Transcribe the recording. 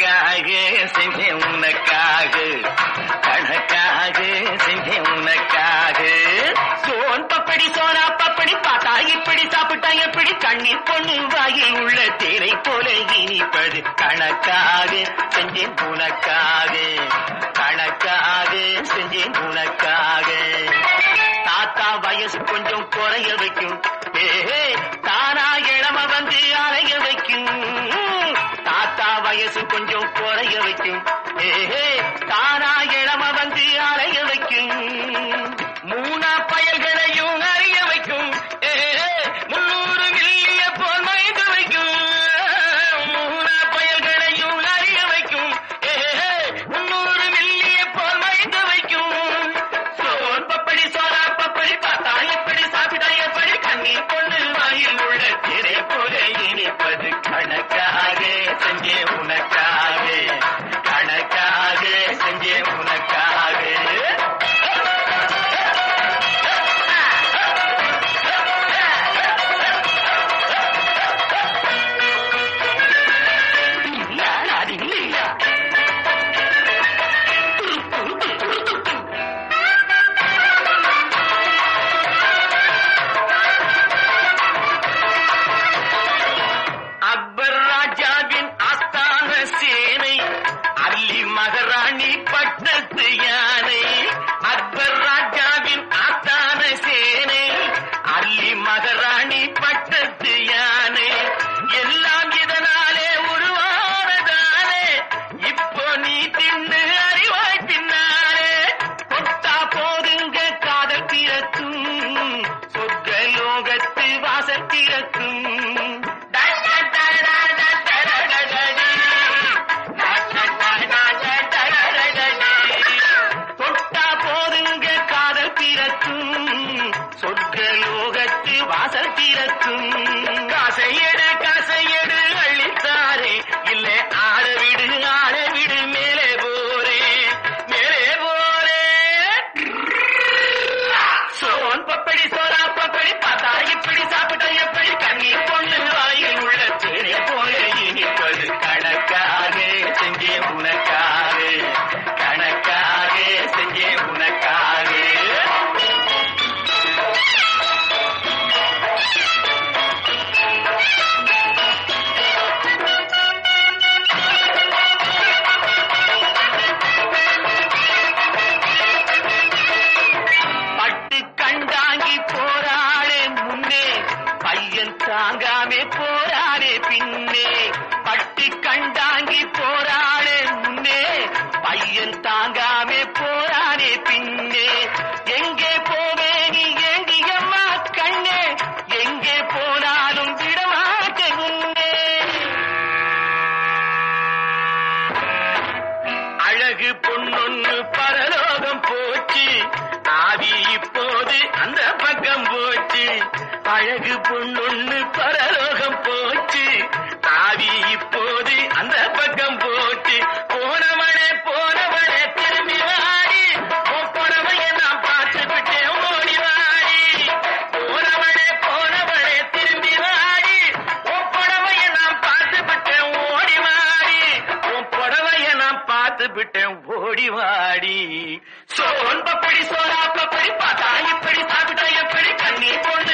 கணக்காக செஞ்சேன் உனக்காக கணக்காக செஞ்சேன் உனக்காக சோன் பப்படி சோனா பப்படி பார்த்தா இப்படி சாப்பிட்டா எப்படி கண்ணீர் பொண்ணு வாயில் உள்ள தேனை போல இனிப்பது கணக்காக செஞ்சேன் உனக்காக கணக்காக செஞ்சேன் உனக்காக தாத்தா வயசு கொஞ்சம் குறைய வைக்கும் ஏஹே தானா இளம வந்து அலைய வைக்கும் தாத்தா வயசு கொஞ்சம் குறைய வைக்கும் ஏஹே தானா இளம வந்து அலைய வைக்கும் மூணா பயல்களையும் அறிய வைக்கும் ஏஹே முன்னூறு மில்லிய போல் மயங்க வைக்கும் மூணா பயல்களையும் அறிய வைக்கும் ஏஹே முன்னூறு மில்லிய போல் மயங்க வைக்கும் சோன் பப்படி சோனா பப்படி பார்த்தா எப்படி சாப்பிட்டா எப்படி கண்ணீர் பொண்ணு வாயில் உள்ள திரை போல இனிப்பது கணக்காக செஞ்சே உனக்காக கணக்காக செஞ்சே உனக்காக இல்ல, அது இல்ல. அக்பர் ராஜாவின் ஆஸ்தான சேனை அல்லி மகாராணி பட்டத்து யானை அக்பர் ராஜாவின் ஆஸ்தான சேனை அல்லி மகாராணி பட்டத்து யானை எல்லாம் இதனாலே உருவானதானே இப்போ நீ தின்னு அறிவாய் பின்னாலே கொட்டா போதுங்க காதல் பிறக்கும் சொர்க்க லோகத்து வாசல் திறக்கும் தொட்டா போதுங்க காதல் பிறக்கும் சொர்க்க லோகத்து வாசல் திறக்கும் காசையடு காசையடு அள்ளித்தாரே இல்ல ஆட விடு ஆட விடு மேலே போரே மேலே போரே சோன் பப்படி சோரா பப்படி பார்த்தா இப்படி சாப்பிட்டா எப்படி கண்ணீர் பொண்ணு வாயில் உள்ள தேனே போல இனிப்பது கணக்காக செஞ்சே உனக்காக கணக்காக செஞ்சே உனக்காக பட்டு கண்டாங்கி போராளே முன்னே பையன் தாங்காமே போராடே பின்னே பட்டு கண்டாங்கி போராளே முன்னே பையன் தாங்காமே போராடே பின்னே எங்கே போவே நீ ஏண்டியம்மா கண்ணே எங்கே போனாலும் விடமாட்டே உன்னே அழகு பொன்னொன்னு பரலோகம் போச்சு ஆவி இப்போது அந்த பக்கம் போச்சு அழகு பொன்னொன்னு பரலோகம் போச்சு ஆவி இப்போது அந்த பக்கம் போச்சு போனவனே போனவனே திரும்பி வாடி உன் புடவைய நான் பார்த்து விட்டேன் ஓடி வாடி போனவனே போனவனே திரும்பி வாடி உன் புடவைய நான் பார்த்து விட்டேன் ஓடி வாடி உன் புடவைய நான் பார்த்து விட்டேன் ஓடி வாடி சோன் பப்படி சோரா பப்படி பார்த்தா இப்படி சாப்பிட்டா எப்படி கண்ணீர் பொண்ணு